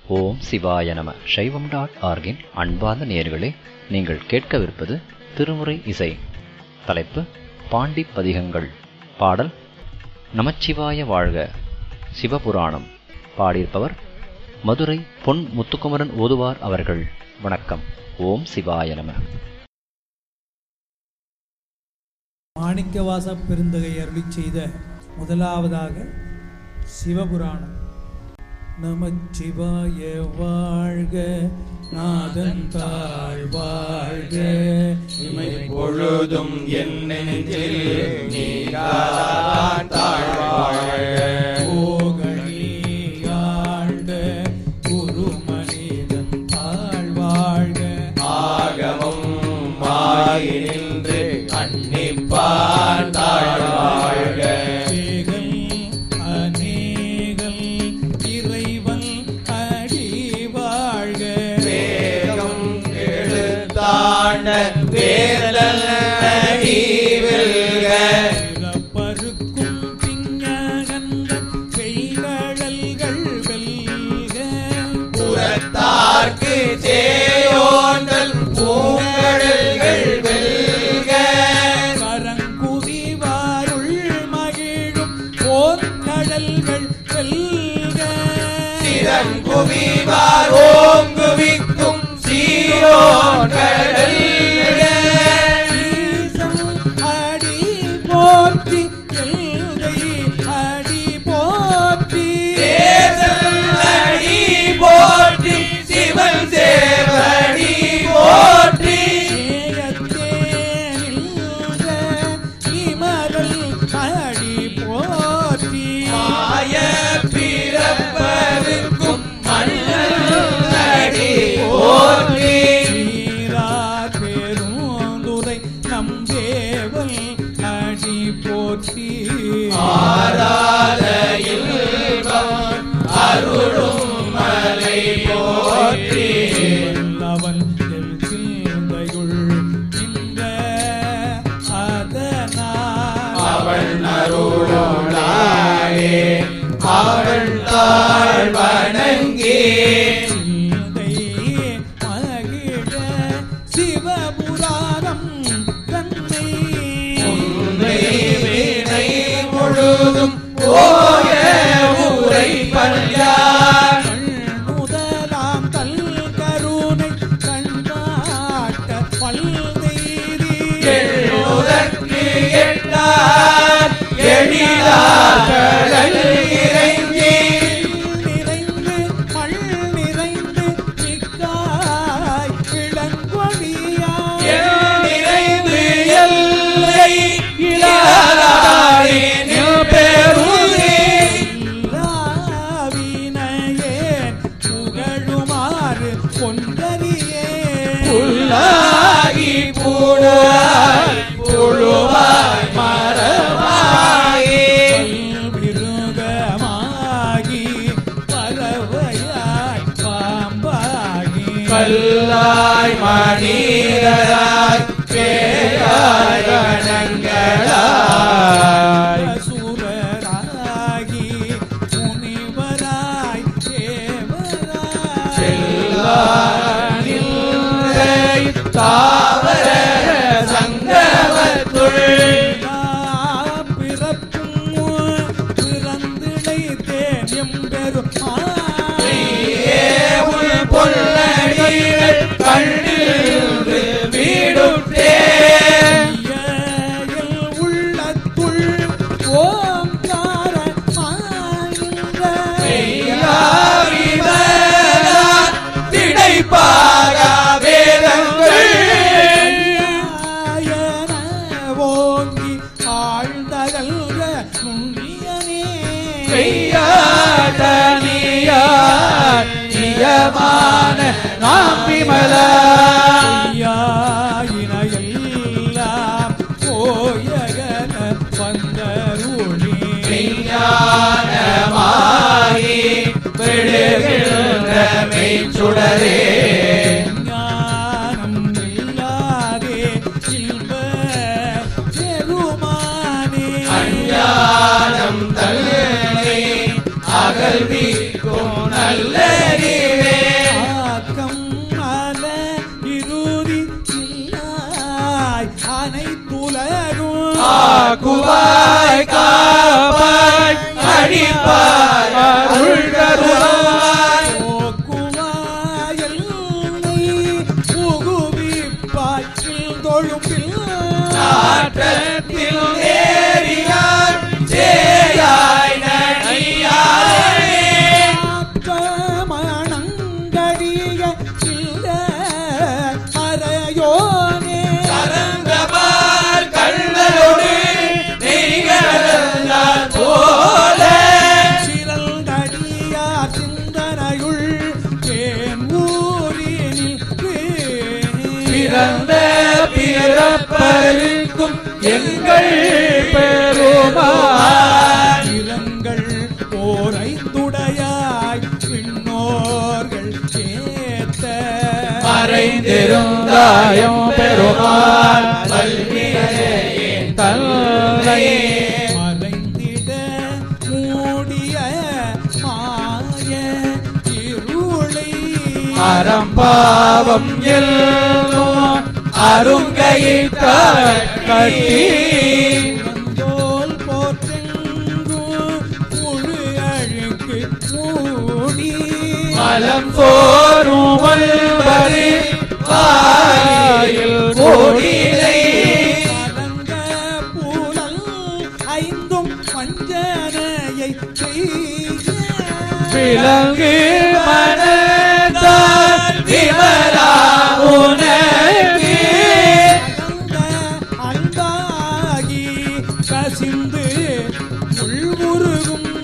ஓம் சிவாய நம சைவம் டாட் ஆர்கின் அன்பார்ந்த நேயர்களே நீங்கள் கேட்கவிருப்பது திருமுறை இசை தலைப்பு பாண்டி பதிகங்கள் பாடல் நமச்சிவாய வாழ்க சிவபுராணம் பாடியிருப்பவர் மதுரை பொன் முத்துக்குமரன் ஓதுவார் அவர்கள் வணக்கம் ஓம் சிவாய நம மாணிக்கவாச பெருந்தகை அருளி செய்த முதலாவதாக சிவபுராணம் நமச்சிவாய வாழ்க நாதன் தாழ் வாழ்க இமை பொழுதும் என் நெஞ்சில் நீங்காதான் தாழ்வாழ போகழி ஆழ்ந்த குரு மனிதன் தாழ் வாழ்க ஆகமும் மாறி நின்று அன்னிப்பான் தாழ்வாழ ஏகல் அநேகல் இறைவன் அடி வாழ்க வேகம் எழுத்தாண்ட வேதல் அடி வெல்க பிறப்பருக்கும் பிஞகந்த பெய்கழல்கள் வெல்க புறத்தார்க்கு சேயோந்தல் பூங்கடல்கள் வெல்க கரங்குவிவாருள் மகிழும் போர்க்கடல்கள் வெல்க சிறங்குவிவார் ஓங்குவிக்கும் சீரோன் கடல்க ஈசன் அடி போற்றி எல்கை அடி போற்றி தேசம் அடி போற்றி சிவன் சேவடி போற்றி ஏயத்தே நின்ற இமரல் அடி போற்றி மாய பிறப்பருக்கும் மன்னன் அடி போற்றி சீரார் பெருந்துரை நம் தேவல் அடி போற்றி ஆராத இல்பம் அருளும் மலை போற்றி அவன் எல் சிந்தையுள் இந்த அதனால் அவன் அருளாளே அவன் தாழ் வணங்கி சிந்தை மகிழ சிவபுராணம் தன்னை உன்னை வீணை முழுதும் போய ஊரை பஞ்சார் முதலாம் தல் கருணை கண்டாட்ட பல்தெய்தி எழுதற்கு எட்டார் எழிலார்கள் இறைஞ்சி நிறைந்து மல் நிறைந்து மிக்காய் இளங்கொடியாய் எல் நிறைந்து எல்லை இளாதாரே நில் பெருதி எல்லாவினையேன் புகழுமாறு கொண்டறியே புல்லாகி பூடாய் புழுவாய் மரமாகி மிருகமாகி பறவையாய் பாம்பாகி கல்லாய் மனிதராய் பேராய் கணங்களாய் அசுரராகி முனிவராய் தேவராய் செல்லானில்லை தாவர சங்கமத்துள் எல்லா பிறப்பும் பிறந்திழைத்தேன் எம்பெருமான் ஏவுள் பொல்லடிகள் கண்ணில் வீடுற்றேன் ஐயல் உள்ளத்துள் ஓம்கார மாயின்ற திடைப்பாக வேதங்கள் ஆயன ஓங்கி ஆழ்ந்தகல்க நுண்ணியனே கையாடனியார் நியமான நாம் விமலா ஐயாயினையெல்லாம் போயகன வந்தருளி விஞ்ஞானமாகி விழுகின்ற மெய்ச்சுடரே ஞானம் இல்லாதே இன்ப பெருமானே அஞ்ஞானம் தன்னை அகல்விக்கும் நல்லறிவே ஆக்குவாய் காப்பாய் அழிப்பாய் அருள் தருவாய் போக்குவாயல் புகுவிப்பாய் தொழும்பில் நாட்டத்தில் நேரியாய் சேயாய் நடியாய் மணங்கடிய இல்ல அறையோனே கரந்தபால் கண்ணலோடு நெய்கடந்தால் போல சிறந்தடியா சிந்தனையுள் தேன் ஊரினில் பிறந்த பிறப்பருக்கும் எங்கள் பெருமான் இரங்கள் ஓரைந்துடையாய் பின்னோர்கள் ஏத்த மறைந்திருந்தாயும் பெருமான் வல்வினையே தன்னை மறைந்திட மூடிய மாய இருளை அறம்பாவம் எல்லும் அருங்கையிட்டார் கட்டி வந்தோல் போற்றெங்கு முழு அழுக்கு மூடி மலம் சோறும் வல்வரி வாயில் கோடிலை கலந்த பூனல் ஐந்தும் வஞ்சனையை செய்ய விலங்கு மனதால் விமலா உனக்கு கலந்த அன்பாகி கசிந்து உள்முருகும்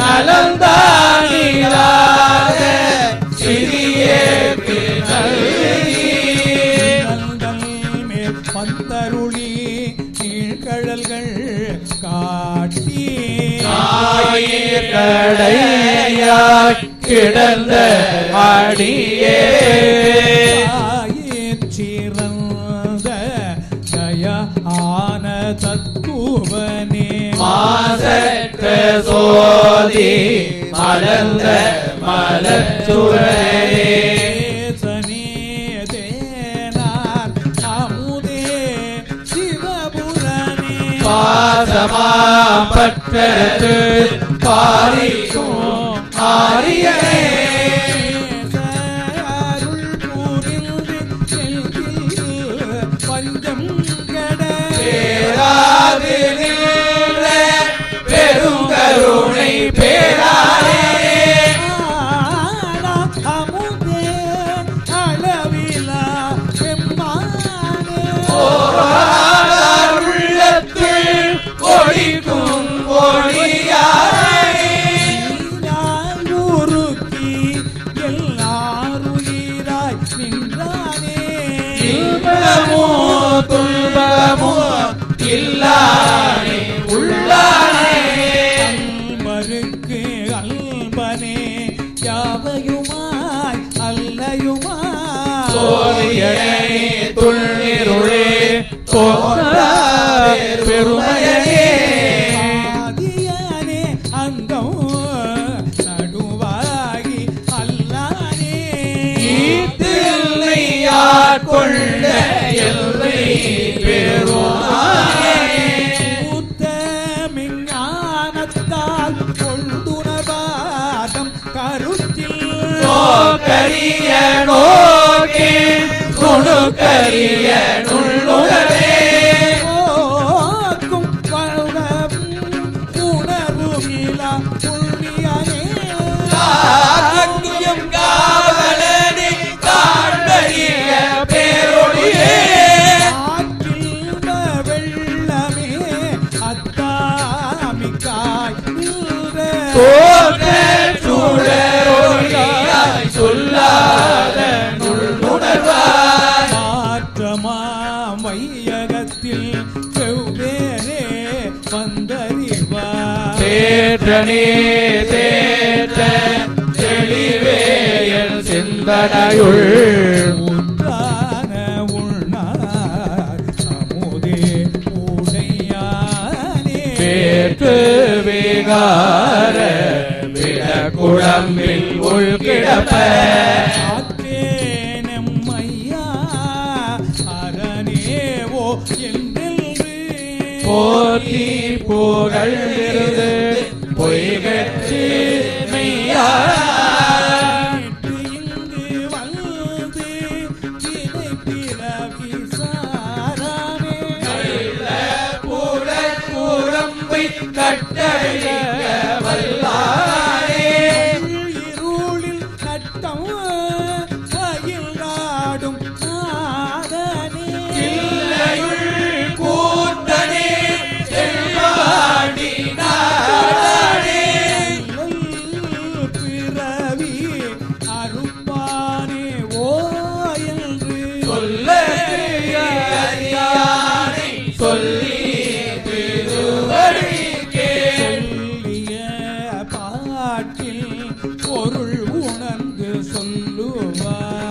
நலந்தானிலாத சிறியேற்கு நல்கி நல்தல் மேல் பந்தருளி நீழ்கழல்கள் காட்டி ஆயிரக்கடையாய் கிடந்த அடியே சிறந்த தய ஆன தத்துவனே மாசற்ற சோதி மலர்ந்த மலச்சுவரே தேசனே தேனார் அமுதே சிவபுரனே பாசமாம் பற்றது பாரிக்கும் ஆரியனே அருள் புரிந்து செல்கில் பஞ்சம் கட பேராது நின்ற பெருங்கருணை பேராரே ஆனா அமுதே அளவிலா பெம்மானே ஓராதார் உள்ளத்தில் ஒளிக்கும் ஒளியாரே நீராயுருக்கி எல்லாருயிராய் நின்றானே இன்பமோ துன்பமோ இல்லானே உள்ளானே அல்பருக்கு அல்பனே யாவையுமாய் அல்லையுமாய் சோதியனே துள்ளிருளே போதார் பெருமையனே ஆதியனே அங்கம் நடுவாகி அல்லானே ஈத்தில்லை ஆட்கொண்ட எல்லை பெருமானே ஞானத்தால் கொண்டுணர்வாதம் கருத்தில் நோக்கரிய நோக்கே நுணுக்கரிய நுண்ணுணரே போக்கும் பழகும் உணர்வுமிலா புண்ணியனே காக்கும் காவலனே காண்பறிய பேரொழியே ஆற்றில் வெள்ளமே அத்தாமிக்காய் நின்ற தோற்ற சுடரொழியாய் சொல்லாத நுண்ணுணர்வாய் மாற்றமாம் வையகத்தில் வெவ்வேறே வந்தறிவார் தேற்றனே தேற்ற தெளிவேயல் சிந்தனையுள் ஊற்றான உள்நார் அமுதே உடையானே பேர்த்து விகார விடக்குழம்பில் உள்கிடப்ப ஆற்றேனம்மையா அரணேவோ என்றென்று போற்றி புகழ்ந்திருது பொய்கட்சி மெய்யா இங்கு வந்து இதை பிறவி சாரானே புறம்பை கட்டழிக்க வல்லாரே இருளில் கட்டம் பயிலாடும் நாதனே இல்லையுள் கூத்தனே செல்வாடி நாடனே பிறவி அருப்பானே ஓ என்று சொல்ல அறியானை சொல்லி திருவடிக்கே சொல்லிய பாட்டில் பொருள் உணர்ந்து சொல்லுவார்